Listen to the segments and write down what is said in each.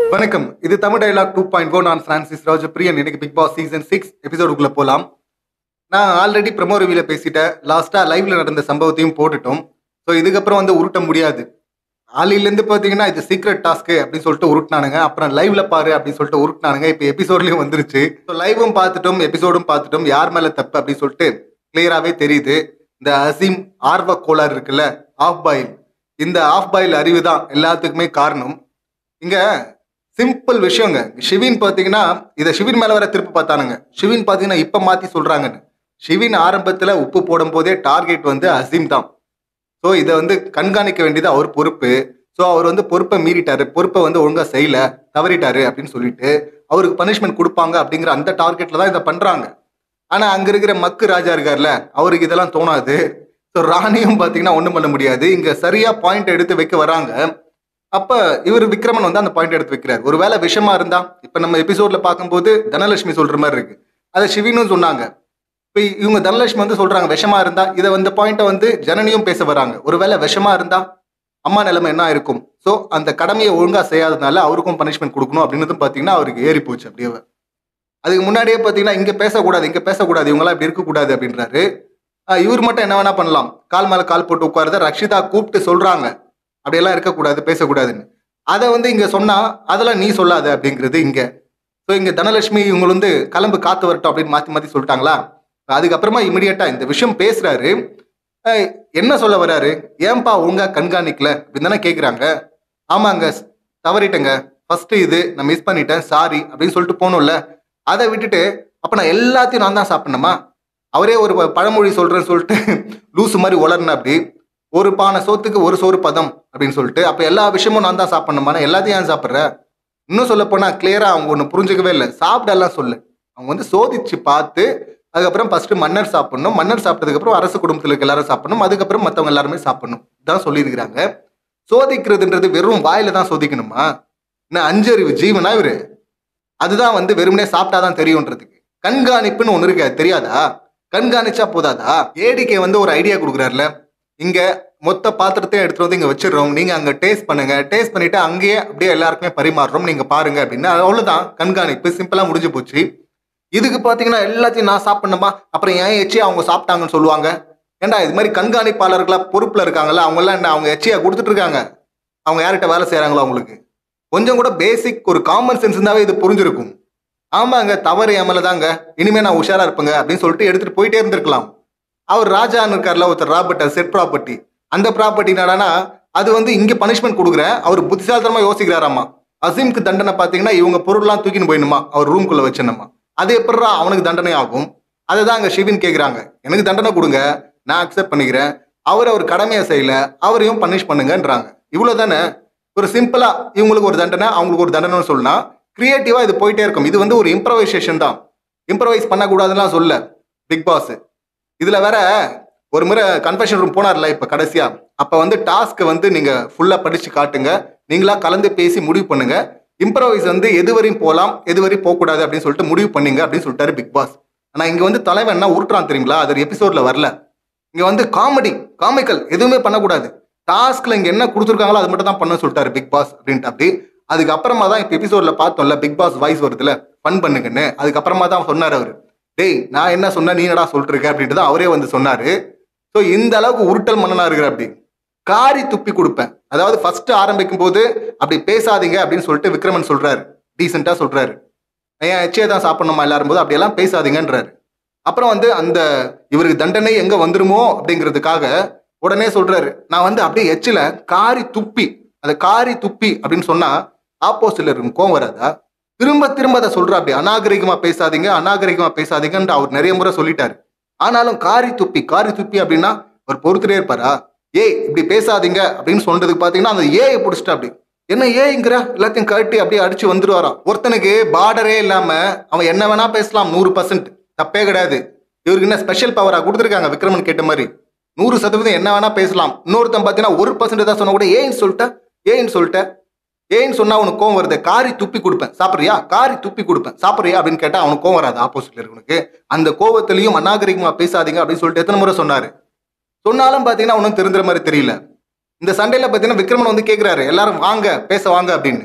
வணக்கம் இது Tamil dialogue two point four நான் பிரான்சிஸ் ராஜபிரியன் இன்னைக்கு பிக் பாஸ் சீசன் சிக்ஸ் எபிசோடுக்குள்ள போலாம் நான் ஆல்ரெடி ப்ரமோ ரிவியூல பேசிட்டேன் லாஸ்டா லைவ்ல நடந்த சம்பவத்தையும் போட்டுட்டோம் ஸோ இதுக்கப்புறம் வந்து உருட்ட முடியாது ஆலிலேருந்து பார்த்தீங்கன்னா இது சீக்ரெட் டாஸ்க்கு அப்படின்னு சொல்லிட்டு உருட்டினானுங்க அப்புறம் லைவ்ல பாரு அப்படின்னு சொல்லிட்டு உருட்டினானுங்க இப்போ எபிசோட்லயும் வந்துருச்சு ஸோ லைவும் பார்த்துட்டோம் எபிசோடும் பார்த்துட்டோம் யார் மேல தப்பு அப்படின்னு சொல்லிட்டு கிளியராகவே தெரியுது இந்த அசீம் ஆர்வ கோளாறு இருக்குல்ல ஆஃப் பாயில் இந்த ஆஃப் பாயில் அறிவு தான் எல்லாத்துக்குமே காரணம் இங்க சிம்பிள் விஷயங்க ஷிவின் பார்த்தீங்கன்னா இதை ஷிவின் மேல வர திருப்பி பார்த்தானுங்க ஷிவின் பார்த்தீங்கன்னா இப்போ மாத்தி சொல்றாங்கன்னு ஷிவின் ஆரம்பத்தில் உப்பு போடும் போதே டார்கெட் வந்து அசீம் தான் ஸோ இதை வந்து கண்காணிக்க வேண்டியது அவர் பொறுப்பு ஸோ அவர் வந்து பொறுப்பை மீறிட்டாரு பொறுப்பை வந்து ஒழுங்கா செய்யல தவறிட்டாரு அப்படின்னு சொல்லிட்டு அவருக்கு பனிஷ்மெண்ட் கொடுப்பாங்க அப்படிங்கிற அந்த டார்கெட்ல தான் இதை பண்றாங்க ஆனா அங்க இருக்கிற மக்கு ராஜா இருக்கார்ல அவருக்கு இதெல்லாம் தோணாது ஸோ ராணியும் பார்த்தீங்கன்னா ஒன்றும் பண்ண முடியாது இங்க சரியா பாயிண்ட் எடுத்து வைக்க வராங்க அப்ப இவர் விக்ரமன் வந்து அந்த பாயிண்ட் எடுத்து வைக்கிறார் ஒருவேளை விஷமா இருந்தா இப்ப நம்ம எபிசோட்ல பார்க்கும்போது தனலட்சுமி சொல்ற மாதிரி இருக்கு அதை சிவினும் சொன்னாங்க இப்போ இவங்க தனலட்சுமி வந்து சொல்றாங்க விஷமா இருந்தா இதை வந்து பாயிண்ட்டை வந்து ஜனனியும் பேச வராங்க ஒருவேளை விஷமா இருந்தா அம்மா நிலைமை என்ன இருக்கும் ஸோ அந்த கடமையை ஒழுங்கா செய்யாததுனால அவருக்கும் பனிஷ்மெண்ட் கொடுக்கணும் அப்படின்னு பார்த்தீங்கன்னா அவருக்கு ஏறி போச்சு அப்படியே அதுக்கு முன்னாடியே பார்த்தீங்கன்னா இங்க பேசக்கூடாது இங்க பேசக்கூடாது இவங்களாம் இப்படி இருக்கக்கூடாது அப்படின்றாரு ஆஹ் இவர் மட்டும் என்ன வேணா பண்ணலாம் கால் மேல கால் போட்டு உட்காருத ரக்ஷிதா கூப்பிட்டு சொல்றாங்க அப்படியெல்லாம் இருக்கக்கூடாது பேசக்கூடாதுன்னு அதை வந்து இங்க சொன்னா அதெல்லாம் நீ சொல்லாத அப்படிங்கிறது இங்க ஸோ இங்க தனலட்சுமி இவங்க வந்து கிளம்பு காத்து வரட்டும் அப்படின்னு மாத்தி மாத்தி சொல்லிட்டாங்களா அதுக்கப்புறமா இமிடியட்டா இந்த விஷயம் பேசுறாரு அஹ் என்ன சொல்ல வராரு ஏன்பா ஒழுங்கா கண்காணிக்கல அப்படின்னு தானே கேக்குறாங்க ஆமாங்க தவறிட்டேங்க ஃபர்ஸ்ட் இது நான் மிஸ் பண்ணிட்டேன் சாரி அப்படின்னு சொல்லிட்டு போகணும்ல அதை விட்டுட்டு அப்ப நான் எல்லாத்தையும் நான் தான் சாப்பிடணுமா அவரே ஒரு ப- பழமொழி சொல்றேன்னு சொல்லிட்டு லூசு மாதிரி உளர்ன அப்படி ஒரு பானை சோத்துக்கு ஒரு சோறு பதம் அப்படின்னு சொல்லிட்டு அப்ப எல்லா விஷயமும் நான் தான் சாப்பிடணுமா நான் எல்லாத்தையும் ஏன் சாப்பிட்ற இன்னும் சொல்ல போனா கிளியரா அவங்க ஒன்று புரிஞ்சுக்கவே இல்லை சாப்பிடலாம் சொல்லு அவங்க வந்து சோதிச்சு பார்த்து அதுக்கப்புறம் ஃபர்ஸ்ட் மன்னர் சாப்பிடணும் மன்னர் சாப்பிட்டதுக்கு அப்புறம் அரசு குடும்பத்தில் இருக்க எல்லாரும் சாப்பிடணும் அதுக்கப்புறம் மற்றவங்க எல்லாருமே சாப்பிடணும் தான் சொல்லியிருக்கிறாங்க சோதிக்கிறதுன்றது வெறும் வாயில தான் சோதிக்கணுமா என்ன அஞ்சறிவு ஜீவனா இவரு அதுதான் வந்து வெறுமனே சாப்பிட்டாதான் தெரியுன்றதுக்கு கண்காணிப்புன்னு ஒன்று இருக்கு அது தெரியாதா கண்காணிச்சா போதாதா ஏடிகே வந்து ஒரு ஐடியா கொடுக்குறாருல இங்க மொத்த பாத்திரத்தையும் எடுத்துட்டு வந்து இங்க வச்சிடுறோம் நீங்க அங்க டேஸ்ட் பண்ணுங்க டேஸ்ட் பண்ணிட்டு அங்கேயே அப்படியே எல்லாருக்குமே பரிமாறுறோம் நீங்க பாருங்க அப்படின்னு அவ்வளவுதான் கண்காணிப்பு சிம்பிளா முடிஞ்சு போச்சு இதுக்கு பாத்தீங்கன்னா எல்லாத்தையும் நான் சாப்பிடணுமா அப்புறம் ஏன் எச்சி அவங்க சாப்பிட்டாங்கன்னு சொல்லுவாங்க ஏன்டா இது மாதிரி கண்காணிப்பாளர்களா பொறுப்புல இருக்காங்கல்ல அவங்க எல்லாம் என்ன அவங்க எச்சியா கொடுத்துட்டு இருக்காங்க அவங்க யார்கிட்ட வேலை செய்றாங்களோ அவங்களுக்கு கொஞ்சம் கூட பேசிக் ஒரு காமன் சென்ஸ் இருந்தாவே இது புரிஞ்சிருக்கும் ஆமாங்க தவறு என் தாங்க இனிமே நான் உஷாரா இருப்பேங்க அப்படின்னு சொல்லிட்டு எடுத்துட்டு போயிட்டே இருந்திருக்கலாம் அவர் ராஜான்னு இருக்கார்ல ஒருத்தர் ராபர்ட் செட் ப்ராப்பர்ட்டி அந்த ப்ராப்பர்ட்டி என்னடானா அது வந்து இங்க பனிஷ்மெண்ட் கொடுக்குறேன் அவர் புத்திசாலித்தனமா யோசிக்கிறாராமா அசீம்க்கு தண்டனை பாத்தீங்கன்னா இவங்க பொருள்லாம் தூக்கின்னு போயிடணுமா அவர் ரூம்குள்ள வச்சிடணுமா அது எப்படிடா அவனுக்கு தண்டனை ஆகும் அதை தான் அங்க ஷிவின் கேக்குறாங்க எனக்கு தண்டனை கொடுங்க நான் அக்செப்ட் பண்ணிக்கிறேன் அவர் அவர் கடமையை செய்யல அவரையும் பனிஷ் பண்ணுங்கன்றாங்க இவ்வளவுதானே ஒரு சிம்பிளா இவங்களுக்கு ஒரு தண்டனை அவங்களுக்கு ஒரு தண்டனை சொல்லனா கிரியேட்டிவா இது போயிட்டே இருக்கும் இது வந்து ஒரு இம்ப்ரவைசேஷன் தான் இம்ப்ரவைஸ் பண்ணக்கூடாதுலாம் சொல்ல பிக் பாஸ் இதுல வேற ஒரு முறை கன்ஃபெஷன் ரூம் போனார்ல இப்ப கடைசியா அப்ப வந்து டாஸ்க்கை வந்து நீங்க ஃபுல்லா படிச்சு காட்டுங்க நீங்களா கலந்து பேசி முடிவு பண்ணுங்க இம்ப்ரவைஸ் வந்து எது வரையும் போகலாம் எது வரையும் போகக்கூடாது அப்படின்னு சொல்லிட்டு முடிவு பண்ணீங்க அப்படின்னு சொல்லிட்டாரு பிக் பாஸ் ஆனா இங்க வந்து தலைவன் என்ன உருட்டுறான் தெரியுங்களா அது எபிசோட்ல வரல இங்க வந்து காமெடி காமிக்கல் எதுவுமே பண்ணக்கூடாது டாஸ்க்ல இங்க என்ன கொடுத்துருக்காங்களோ அது மட்டும் தான் பண்ண சொல்லிட்டாரு பிக் பாஸ் அப்படின்ட்டு அப்படி அதுக்கப்புறமா தான் இப்ப எபிசோட்ல பார்த்தோம்ல பிக் பாஸ் வாய்ஸ் வருதுல ஃபன் பண்ணுங்கன்னு அதுக்கப்புறமா தான் சொன்னார் அவரு டேய் நான் என்ன சொன்ன நீ என்னடா சொல்லிட்டு இருக்க அப்படின்ட்டு தான் அவரே வந்து சொன்னாரு ஸோ இந்த அளவுக்கு உருட்டல் மன்னனா இருக்கிற அப்படி காரி துப்பி கொடுப்பேன் அதாவது ஃபர்ஸ்ட் ஆரம்பிக்கும் போது அப்படி பேசாதீங்க அப்படின்னு சொல்லிட்டு விக்ரமன் சொல்றாரு டீசெண்டா சொல்றாரு ஏன் எச்சே தான் சாப்பிடணுமா எல்லாரும் போது அப்படியெல்லாம் பேசாதீங்கன்றாரு அப்புறம் வந்து அந்த இவருக்கு தண்டனை எங்க வந்துருமோ அப்படிங்கிறதுக்காக உடனே சொல்றாரு நான் வந்து அப்படியே எச்சில காரி துப்பி அந்த காரி துப்பி அப்படின்னு சொன்னா ஆப்போசிட்ல இருக்கும் கோவம் வராதா திரும்ப திரும்ப அதை சொல்ற அப்படி அநாகரிகமா பேசாதீங்க அநாகரிகமா பேசாதீங்கன்னு அவர் நிறைய முறை சொல்லிட்டாரு ஆனாலும் காரி துப்பி காரி துப்பி அப்படின்னா அவர் பொறுத்துட்டே இருப்பாரா ஏய் இப்படி பேசாதீங்க அப்படின்னு சொல்றதுக்கு பாத்தீங்கன்னா அந்த ஏயை பிடிச்சிட்டா அப்படி என்ன ஏங்கிற எல்லாத்தையும் கட்டி அப்படியே அடிச்சு வந்துருவாராம் ஒருத்தனுக்கு பார்டரே இல்லாம அவன் என்ன வேணா பேசலாம் நூறு பர்சன்ட் தப்பே கிடையாது இவருக்கு என்ன ஸ்பெஷல் பவரா கொடுத்துருக்காங்க விக்ரமன் கேட்ட மாதிரி நூறு சதவீதம் என்ன வேணா பேசலாம் இன்னொருத்தன் பார்த்தீங்கன்னா ஒரு பர்சன்ட் தான் சொன்னா கூட ஏன்னு சொல்லிட்ட ஏன்னு சொல்லிட்ட ஏன்னு சொன்னா அவனுக்கு கோவம் வருது காரி துப்பி கொடுப்பேன் சாப்பிட்றியா காரி துப்பி கொடுப்பேன் சாப்பிட்றியா அப்படின்னு கேட்டா அவனுக்கு கோவம் வராது ஆப்போசிட்ல இருக்கவனுக்கு அந்த கோவத்திலையும் அநாகரிகமா பேசாதீங்க அப்படின்னு சொல்லிட்டு எத்தனை முறை சொன்னாரு சொன்னாலும் பாத்தீங்கன்னா ஒன்றும் தெரிஞ்சுற மாதிரி தெரியல இந்த சண்டையில பாத்தீங்கன்னா விக்ரமன் வந்து கேக்குறாரு எல்லாரும் வாங்க பேச வாங்க அப்படின்னு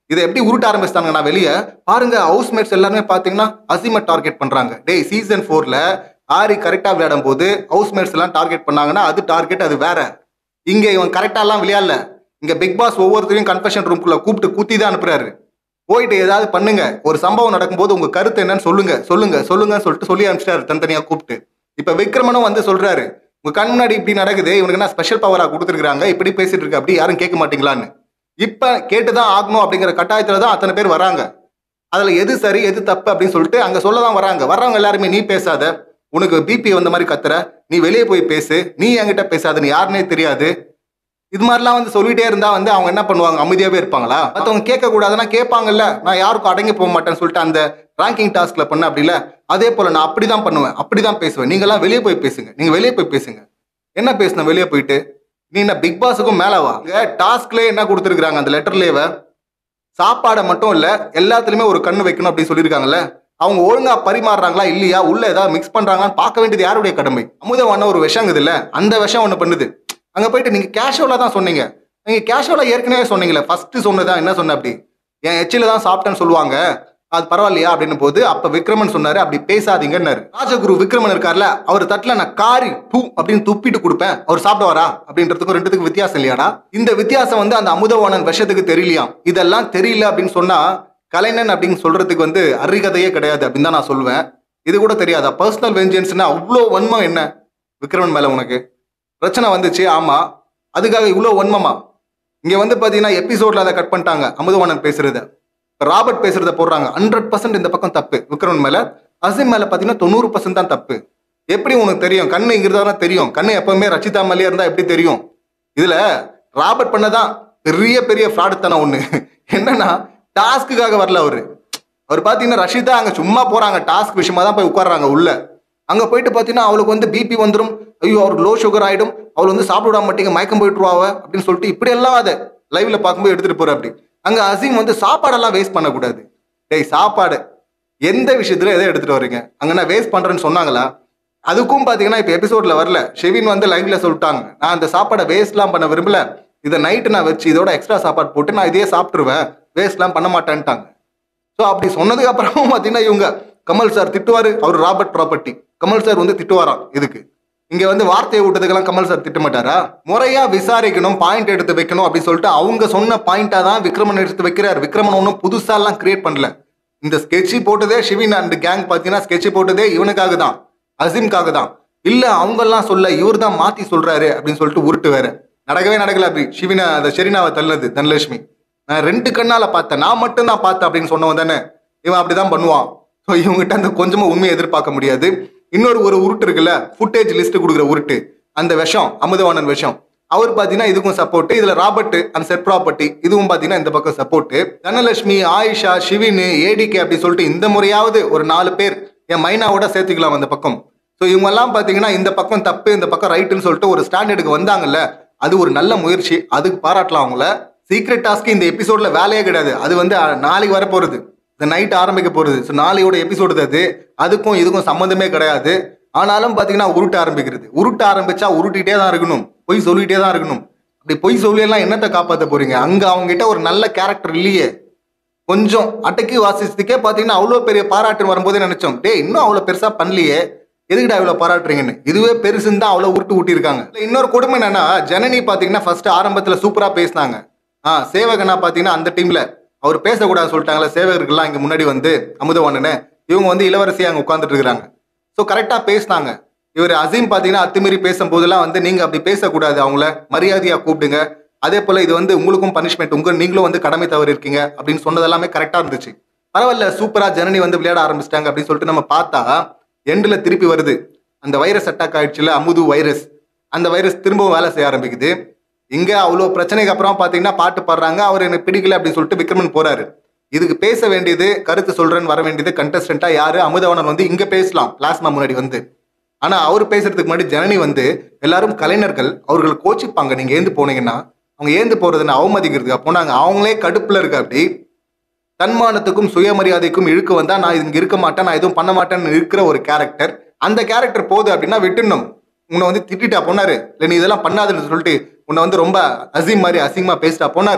இதை எப்படி உருட்ட ஆரம்பிச்சிட்டாங்கன்னா வெளியே பாருங்க ஹவுஸ் மேட்ஸ் எல்லாருமே பாத்தீங்கன்னா அசிமை டார்கெட் பண்றாங்க டேய் சீசன் ஃபோர்ல ஆரி கரெக்டா விளையாடும் போது ஹவுஸ் மேட்ஸ் எல்லாம் டார்கெட் பண்ணாங்கன்னா அது டார்கெட் அது வேற இங்க இவன் கரெக்டா எல்லாம் விளையாடல இங்க பிக் பாஸ் ஒவ்வொருத்தரையும் கன்ஃபெஷன் ரூம்குள்ள கூப்பிட்டு கூத்தி தான் அனுப்புறாரு போயிட்டு ஏதாவது பண்ணுங்க ஒரு சம்பவம் நடக்கும்போது உங்க கருத்து என்னன்னு சொல்லுங்க சொல்லுங்க சொல்லுங்கன்னு சொல்லிட்டு சொல்லி அனுப்பிச்சிட்டாரு தனித்தனியா கூப்பிட்டு இப்ப விக்ரமனும் வந்து சொல்றாரு உங்க கண் முன்னாடி இப்படி நடக்குது இவனுக்கு என்ன ஸ்பெஷல் பவரா கொடுத்துருக்காங்க இப்படி பேசிட்டு இருக்கு அப்படி யாரும் கேட்க மாட்டீங்களான்னு இப்ப கேட்டுதான் ஆகணும் அப்படிங்கிற கட்டாயத்துல தான் அத்தனை பேர் வராங்க அதுல எது சரி எது தப்பு அப்படின்னு சொல்லிட்டு அங்க சொல்லதான் வராங்க வர்றவங்க எல்லாருமே நீ பேசாத உனக்கு பிபி வந்த மாதிரி கத்துற நீ வெளியே போய் பேசு நீ என்கிட்ட பேசாத நீ யாருன்னே தெரியாது இது மாதிரிலாம் வந்து சொல்லிட்டே இருந்தா வந்து அவங்க என்ன பண்ணுவாங்க அமைதியாவே இருப்பாங்களா மற்றவங்க கேட்க கூடாதுன்னா கேட்பாங்கல்ல நான் யாருக்கும் அடங்கி போக மாட்டேன்னு சொல்லிட்டு அந்த ரேங்கிங் டாஸ்க்ல பண்ண அப்படி இல்ல அதே போல நான் அப்படிதான் பண்ணுவேன் அப்படிதான் பேசுவேன் நீங்களாம் வெளியே போய் பேசுங்க நீங்க வெளியே போய் பேசுங்க என்ன பேசணும் வெளியே போயிட்டு நீ என்ன பிக் பாஸுக்கும் மேலவா இங்க டாஸ்க்லயே என்ன கொடுத்துருக்காங்க அந்த லெட்டர்லேயே சாப்பாடை மட்டும் இல்ல எல்லாத்துலயுமே ஒரு கண்ணு வைக்கணும் அப்படின்னு சொல்லியிருக்காங்கல்ல அவங்க ஒழுங்கா பரிமாறுறாங்களா இல்லையா உள்ள ஏதாவது மிக்ஸ் பண்றாங்களான்னு பார்க்க வேண்டியது யாருடைய கடமை அமுதவான ஒரு விஷங்குது இல்ல அந்த விஷம் ஒண்ணு பண்ணுது அங்க போயிட்டு நீங்க கேஷுவலா தான் சொன்னீங்க நீங்க கேஷுவலா ஏற்கனவே சொன்னீங்களே ஃபர்ஸ்ட் சொன்னதான் என்ன சொன்ன அப்படி என் எச்சில தான் சாப்பிட்டேன்னு சொல்லுவாங்க அது பரவாயில்லையா அப்படின்னு போது அப்ப விக்ரமன் சொன்னாரு அப்படி பேசாதீங்கன்னாரு ராஜகுரு விக்ரமன் இருக்கார்ல அவர் தட்டுல நான் காரி பூ அப்படின்னு துப்பிட்டு கொடுப்பேன் அவர் சாப்பிடுவாரா அப்படின்றதுக்கும் ரெண்டுத்துக்கும் வித்தியாசம் இல்லையாடா இந்த வித்தியாசம் வந்து அந்த அமுதவாணன் விஷத்துக்கு தெரியலையாம் இதெல்லாம் தெரியல அப்படின்னு சொன்னா கலைஞன் அப்படின்னு சொல்றதுக்கு வந்து அறிகதையே கிடையாது அப்படின்னு தான் நான் சொல்லுவேன் இது கூட தெரியாதா பர்சனல் வெஞ்சன்ஸ்னா அவ்வளோ வன்மம் என்ன விக்ரமன் மேல உனக்கு பிரச்சனை வந்துச்சு ஆமா அதுக்காக இவ்வளோ வன்மமா இங்க வந்து பாத்தீங்கன்னா எபிசோட்ல அதை கட் பண்ணிட்டாங்க அமுதவாணன் பேசுறத இப்ப ராபர்ட் பேசுறத போடுறாங்க ஹண்ட்ரட் பர்சன்ட் இந்த பக்கம் தப்பு விக்ரமன் மேல அசிம் மேல பாத்தீங்கன்னா தொண்ணூறு பர்சன்ட் தான் தப்பு எப்படி உனக்கு தெரியும் கண்ணு இங்கிறதா தெரியும் கண்ணு எப்பவுமே ரச்சிதா மேலேயே இருந்தா எப்படி தெரியும் இதுல ராபர்ட் பண்ணதான் பெரிய பெரிய ஃப்ராடுத்தனம் ஒண்ணு என்னன்னா டாஸ்க்குக்காக வரல அவரு அவர் பாத்தீங்கன்னா ரஷிதா அங்க சும்மா போறாங்க டாஸ்க் விஷயமா தான் போய் உட்கார்றாங்க உள்ள அங்க போயிட்டு பாத்தீங்கன்னா அவளுக்கு வந்து பிபி வந்துடும் ஐயோ அவருக்கு லோ சுகர் ஆயிடும் அவள் வந்து சாப்பிட விட மாட்டீங்க மயக்கம் போயிட்டுருவாவ அப்படின்னு சொல்லிட்டு இப்படி எல்லாம் அதை லைவ்ல பார்க்கும்போது எடுத்துட்டு போற அப்படி அங்க அசீம் வந்து சாப்பாடெல்லாம் வேஸ்ட் பண்ணக்கூடாது டேய் சாப்பாடு எந்த விஷயத்துல எதை எடுத்துட்டு வர்றீங்க அங்க நான் வேஸ்ட் பண்றேன்னு சொன்னாங்களா அதுக்கும் பாத்தீங்கன்னா இப்ப எபிசோட்ல வரல ஷெவின் வந்து லைவ்ல சொல்லிட்டாங்க நான் அந்த சாப்பாடை வேஸ்ட்லாம் பண்ண விரும்பல இதை நைட்டு நான் வச்சு இதோட எக்ஸ்ட்ரா சாப்பாடு போட்டு நான் இதையே சாப்பிட்டுருவேன் வேஸ்ட்லாம் பண்ண மாட்டேன்ட்டாங்க ஸோ அப்படி சொன்னதுக்கு அப்புறமும் பார்த்தீங்கன்னா இவங்க கமல் சார் திட்டுவாரு அவர் ராபர்ட் ப்ராப்பர்ட்டி கமல் சார் வந்து திட்டுவாராம் இதுக்கு இங்க வந்து வார்த்தையை விட்டதுக்கெல்லாம் கமல் சார் திட்ட மாட்டாரா முறையா விசாரிக்கணும் பாயிண்ட் எடுத்து வைக்கணும் அப்படின்னு சொல்லிட்டு அவங்க சொன்ன பாயிண்டா தான் விக்ரமன் எடுத்து வைக்கிறார் விக்ரமன் ஒன்றும் புதுசா எல்லாம் கிரியேட் பண்ணல இந்த ஸ்கெட்சி போட்டதே ஷிவின் அண்ட் கேங் பார்த்தீங்கன்னா ஸ்கெட்சி போட்டதே இவனுக்காக தான் அசீம்காக தான் இல்ல அவங்க எல்லாம் சொல்ல இவர் தான் மாத்தி சொல்றாரு அப்படின்னு சொல்லிட்டு உருட்டு வேற நடக்கவே நடக்கல அப்படி ஷிவினா அந்த ஷெரினாவை தள்ளது தனலட்சுமி நான் ரெண்டு கண்ணால பார்த்தேன் நான் மட்டும் தான் பார்த்தேன் அப்படின்னு சொன்னவன் தானே இவன் அப்படிதான் பண்ணுவான் ஸோ இவங்ககிட்ட அந்த கொஞ்சமா உண்மையை எதிர்பார்க்க முடியாது இன்னொரு ஒரு உருட்டு இருக்குல்ல ஃபுட்டேஜ் லிஸ்ட் கொடுக்குற உருட்டு அந்த விஷம் அமுதவாணன் விஷம் அவர் பார்த்தீங்கன்னா இதுக்கும் சப்போர்ட் இதுல ராபர்ட் அந்த செட் ப்ராப்பர்ட்டி இதுவும் பார்த்தீங்கன்னா இந்த பக்கம் சப்போர்ட் தனலட்சுமி ஆயிஷா ஷிவின் ஏடிகே அப்படி சொல்லிட்டு இந்த முறையாவது ஒரு நாலு பேர் என் மைனாவோட சேர்த்துக்கலாம் அந்த பக்கம் ஸோ இவங்கெல்லாம் பார்த்தீங்கன்னா இந்த பக்கம் தப்பு இந்த பக்கம் ரைட்டுன்னு சொல்லிட்டு ஒரு ஸ்டாண்டர்டுக்கு வந்தாங்கல்ல அது ஒரு நல்ல முயற்சி அதுக்கு பாராட்டலாம் அவங்கள சீக்ரெட் டாஸ்க்கு இந்த எபிசோட்ல வேலையே கிடையாது அது வந்து அஹ், நாளைக்கு வர போறது இந்த நைட் ஆரம்பிக்க போறது ஸோ நாளையோட எபிசோடு அது அதுக்கும் இதுக்கும் சம்மந்தமே கிடையாது ஆனாலும் பார்த்தீங்கன்னா உருட்ட ஆரம்பிக்கிறது உருட்ட ஆரம்பிச்சா உருட்டிட்டே தான் இருக்கணும் பொய் சொல்லிட்டே தான் இருக்கணும் அப்படி பொய் சொல்லியெல்லாம் என்னத்தை காப்பாற்ற போறீங்க அங்க அவங்க கிட்ட ஒரு நல்ல கேரக்டர் இல்லையே கொஞ்சம் அடக்கி வாசிச்சதுக்கே பார்த்தீங்கன்னா அவ்வளோ பெரிய பாராட்டு வரும்போதே நினைச்சோம் டேய் இன்னும் அவ்வளோ பெருசா பண்ணலையே எதுக்குடா இவ்வளோ பாராட்டுறீங்கன்னு இதுவே பெருசுன்னு தான் அவ்வளோ உருட்டு ஊட்டியிருக்காங்க இல்ல, இன்னொரு கொடுமை என்னன்னா ஜனனி பார்த்தீங்கன்னா ஃபர்ஸ்ட் ஆரம்பத்தில் சூப்பராக பேசினாங்க ஆ சேவகனா பார்த்தீங்கன்னா அந்த டீம்ல அவர் பேசக்கூடாது சொல்லிட்டாங்களே சேவகர்கள்லாம் இங்கே முன்னாடி வந்து அமுதவாணனு இவங்க வந்து இளவரசி அங்கே உட்காந்துட்டு இருக்கிறாங்க ஸோ கரெக்டாக பேசினாங்க இவர் அசீம் பார்த்தீங்கன்னா அத்துமீறி பேசும்போதெல்லாம் வந்து நீங்கள் அப்படி பேசக்கூடாது அவங்கள மரியாதையாக கூப்பிடுங்க அதே போல் இது வந்து உங்களுக்கும் பனிஷ்மெண்ட் உங்க நீங்களும் வந்து கடமை தவறு இருக்கீங்க அப்படின்னு சொன்னது எல்லாமே கரெக்டாக இருந்துச்சு பரவாயில்ல சூப்பராக ஜனனி வந்து விளையாட ஆரம்பிச்சிட்டாங்க அப்படின்னு சொல்லிட்டு நம்ம பார்த்தா எண்டில் திருப்பி வருது அந்த வைரஸ் அட்டாக் ஆயிடுச்சுல அமுது வைரஸ் அந்த வைரஸ் திரும்பவும் வேலை செய்ய ஆரம்பிக்குது இங்க அவ்வளோ பிரச்சனைக்கு அப்புறம் பார்த்தீங்கன்னா பாட்டு பாடுறாங்க அவர் எனக்கு பிடிக்கல அப்படின்னு சொல்லிட்டு விக்ரமன் போறாரு இதுக்கு பேச வேண்டியது கருத்து சொல்றேன்னு வர வேண்டியது கண்டஸ்டண்டா யாரு அமுதவனன் வந்து இங்க பேசலாம் பிளாஸ்மா முன்னாடி வந்து ஆனா அவர் பேசுறதுக்கு முன்னாடி ஜனனி வந்து எல்லாரும் கலைஞர்கள் அவர்கள் கோச்சிப்பாங்க நீங்க ஏந்து போனீங்கன்னா அவங்க ஏந்து போறதுன்னு அவமதிக்கிறதுக்கு போனாங்க அவங்களே கடுப்புல இருக்க அப்படி தன்மானத்துக்கும் சுயமரியாதைக்கும் இழுக்க வந்தா நான் இங்க இருக்க மாட்டேன் நான் எதுவும் பண்ண மாட்டேன்னு இருக்கிற ஒரு கேரக்டர் அந்த கேரக்டர் போகுது அப்படின்னா விட்டுணும் உன்னை வந்து திட்டிட்டா போனாரு இல்லை நீ இதெல்லாம் பண்ணாதுன்னு சொல்லிட்டு உன்னை வந்து ரொம்ப அசீம் மாதிரி அசிங்கமா பேசிட்டா போனாரு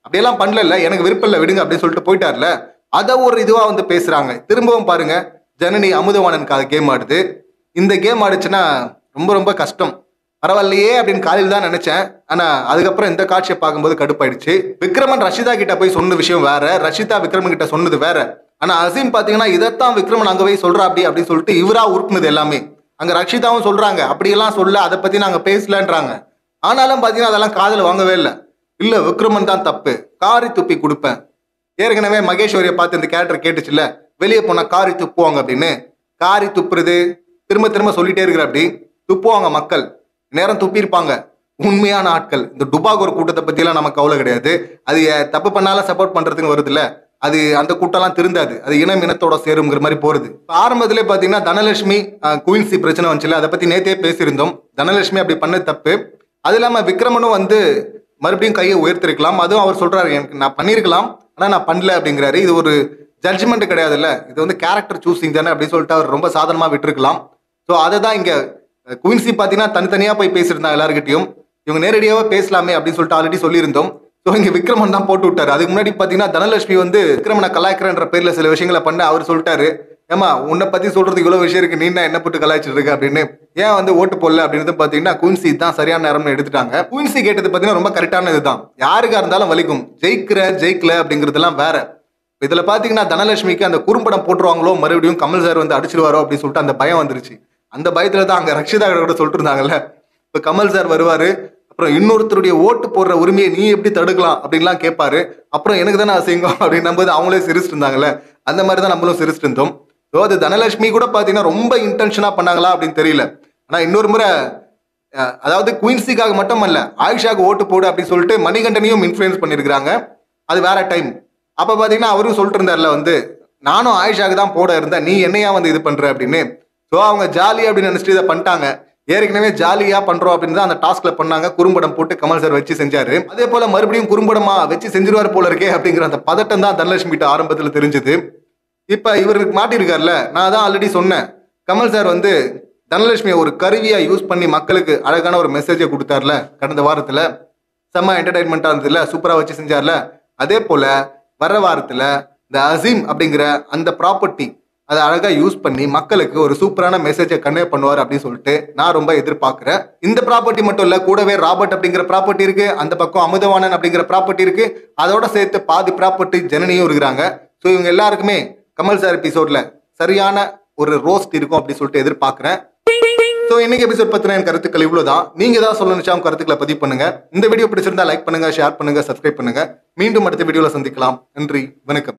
அப்படியெல்லாம் பண்ணல எனக்கு விருப்பம் இல்லை விடுங்க அப்படின்னு சொல்லிட்டு போயிட்டார்ல அதை ஒரு இதுவா வந்து பேசுறாங்க திரும்பவும் பாருங்க ஜனனி அமுதவாணனுக்காக கேம் ஆடுது இந்த கேம் ஆடுச்சுன்னா ரொம்ப ரொம்ப கஷ்டம் பரவாயில்லையே அப்படின்னு காலையில் தான் நினைச்சேன் ஆனா அதுக்கப்புறம் இந்த காட்சியை பார்க்கும்போது கடுப்பாயிடுச்சு விக்ரமன் ரஷிதா கிட்ட போய் சொன்ன விஷயம் வேற ரஷிதா விக்ரமன் கிட்ட சொன்னது வேற ஆனா அசீம் பாத்தீங்கன்னா இதைத்தான் விக்ரமன் அங்க போய் சொல்றா அப்படி அப்படின்னு சொல்லிட்டு இவரா உருட்டுனது எல்லாமே அங்க ரஷிதாவும் சொல்றாங்க அப்படியெல்லாம் சொல்ல அதை பத்தி நாங்க பேசலன்றாங்க ஆனாலும் பாத்தீங்கன்னா அதெல்லாம் காதுல வாங்கவே இல்லை இல்ல விக்ரமன் தான் தப்பு காரி துப்பி கொடுப்பேன் ஏற்கனவே மகேஸ்வரியை பார்த்து இந்த கேரக்டர் கேட்டுச்சுல்ல வெளியே போனா காரி துப்புவாங்க அப்படின்னு காரி துப்புறது திரும்ப திரும்ப சொல்லிட்டே இருக்கிற அப்படி துப்புவாங்க மக்கள் நேரம் துப்பியிருப்பாங்க உண்மையான ஆட்கள் இந்த டுபாகோர் கூட்டத்தை பத்தியெல்லாம் நமக்கு கவலை கிடையாது அது அஹ், தப்பு பண்ணாலும் சப்போர்ட் பண்றதுக்கு வருதுல்ல அது அந்த கூட்டம்லாம் திருந்தாது அது இனம் இனத்தோட சேருங்கிற மாதிரி போறது இப்ப ஆரம்பத்திலே பாத்தீங்கன்னா தனலட்சுமி அஹ், குயின்சி பிரச்சனை வந்துச்சுல அதை பத்தி நேத்தே பேசியிருந்தோம் தனலட்சுமி அப்படி பண்ணது தப்பு அது இல்லாம விக்ரமனும் வந்து மறுபடியும் கையை உயர்த்திருக்கலாம் அதுவும் அவர் சொல்றாரு எனக்கு நான் பண்ணியிருக்கலாம் ஆனா நான் பண்ணல அப்படிங்கிறாரு இது ஒரு ஜட்ஜ்மெண்ட் கிடையாதுல்ல இது வந்து கேரக்டர் சூசிங் தானே அப்படின்னு சொல்லிட்டு அவர் ரொம்ப சாதாரணமா விட்டுருக்கலாம் ஸோ அதை தான் இங்க அஹ், குயின்சி பார்த்தீங்கன்னா தனித்தனியா போய் பேசியிருந்தாங்க எல்லாருக்கிட்டையும் இவங்க நேரடியாவே பேசலாமே அப்படின்னு சொல்லிட்டு ஆல்ரெடி சொல்லியிருந்தோம் ஸோ இங்க விக்ரமன் தான் போட்டு விட்டாரு அதுக்கு முன்னாடி பார்த்தீங்கன்னா தனலட்சுமி வந்து விக்ரமனை கலாய்க்கிறன்ற பேர்ல சில விஷயங்களை பண்ண அவர் சொல்லிட்டாரு ஏமா உன்னை பத்தி சொல்றதுக்கு இவ்வளவு விஷயம் இருக்கு நீ என்ன போட்டு கலாய்ச்சிட்டு இருக்க அப்படின்னு ஏன் வந்து ஓட்டு போடல அப்படின்றது பாத்தீங்கன்னா குயின்சி தான் சரியான நேரம்னு எடுத்துட்டாங்க குயின்சி கேட்டது பாத்தீங்கன்னா ரொம்ப கரெக்டான இதுதான் யாருக்கா இருந்தாலும் வலிக்கும் ஜெயிக்கிற ஜெயிக்கல அப்படிங்கிறதெல்லாம் வேற இதுல பாத்தீங்கன்னா தனலட்சுமிக்கு அந்த குறும்படம் போட்டுருவாங்களோ மறுபடியும் கமல் சார் வந்து அடிச்சிருவாரோ அப்படின்னு சொல்லிட்டு அந்த பயம் வந்துருச்சு அந்த பயத்துல தான் அங்க ரக்ஷிதா கூட சொல்லிட்டு இருந்தாங்கல்ல இப்ப கமல் சார் வருவாரு அப்புறம் இன்னொருத்தருடைய ஓட்டு போடுற உரிமையை நீ எப்படி தடுக்கலாம் அப்படின்லாம் கேட்பாரு அப்புறம் எனக்கு தானே அசிங்கம் அப்படின்னும் போது அவங்களே சிரிச்சிட்டு இருந்தாங்கல்ல அந்த மாதிரி தான் நம்மளும் சிரிச்சிட்டு இருந்தோம் ஸோ அது தனலட்சுமி கூட பார்த்தீங்கன்னா ரொம்ப இன்டென்ஷனா பண்ணாங்களா அப்படின்னு தெரியல ஆனா இன்னொரு முறை அஹ், அதாவது குயின்சிக்காக மட்டும் அல்ல ஆயிஷாக்கு ஓட்டு போடு அப்படின்னு சொல்லிட்டு மணிகண்டனையும் இன்ஃப்ளூயன்ஸ் பண்ணியிருக்கிறாங்க அது வேற டைம் அப்ப பாத்தீங்கன்னா அவரும் சொல்லிட்டு இருந்தார்ல வந்து நானும் ஆயிஷாக்கு தான் போட இருந்தேன் நீ என்னையா வந்து இது பண்ற அப்படின்னு ஸோ அவங்க ஜாலி அப்படின்னு நினைச்சிட்டு இதை பண்ணிட்டாங்க ஏற்கனவே ஜாலியா பண்றோம் அப்படின்னு தான் அந்த டாஸ்க்ல பண்ணாங்க குறும்படம் போட்டு கமல் சார் வச்சு செஞ்சாரு அதே போல மறுபடியும் குறும்படமா வச்சு செஞ்சிருவார் போல இருக்கே அப்படிங்கிற அந்த பதட்டம் தான் தனலட்சுமி கிட்ட ஆரம்பத்துல தெரிஞ்சது இப்ப இவருக்கு மாட்டிருக்காருல நான் தான் ஆல்ரெடி சொன்னேன் கமல் சார் வந்து தனலட்சுமியை ஒரு கருவியா யூஸ் பண்ணி மக்களுக்கு அழகான ஒரு மெசேஜை கொடுத்தார்ல கடந்த வாரத்துல செம்ம என்டர்டைன்மெண்ட்டாக இருந்ததுல சூப்பராக வச்சு செஞ்சார்ல அதே போல வர வாரத்துல இந்த அசீம் அப்படிங்கிற அந்த ப்ராப்பர்ட்டி அதை அழகா யூஸ் பண்ணி மக்களுக்கு ஒரு சூப்பரான மெசேஜை கன்வே பண்ணுவார் அப்படின்னு சொல்லிட்டு நான் ரொம்ப எதிர்பார்க்கிறேன் இந்த ப்ராப்பர்ட்டி மட்டும் இல்ல கூடவே ராபர்ட் அப்படிங்கிற ப்ராப்பர்ட்டி இருக்கு அந்த பக்கம் அமுதவாணன் அப்படிங்கிற ப்ராப்பர்ட்டி இருக்கு அதோட சேர்த்து பாதி ப்ராப்பர்ட்டி ஜனனியும் இருக்கிறாங்க ஸோ இவங்க எல்லாருக்குமே கமல் சார் எபிசோட்ல சரியான ஒரு ரோஸ்ட் இருக்கும் அப்படின்னு சொல்லிட்டு எதிர்பார்க்கிறேன் ஸோ இன்னைக்கு எபிசோட் பத்தின என் கருத்துக்கள் இவ்வளவுதான் நீங்க ஏதாவது சொல்லணுச்சா உங்க கருத்துக்களை பதிவு பண்ணுங்க இந்த வீடியோ பிடிச்சிருந்தா லைக் பண்ணுங்க ஷேர் பண்ணுங்க சப்ஸ்கிரைப் பண்ணுங்க மீண்டும் அடுத்த வீடியோல சந்திக்கலாம் நன்றி வணக்கம்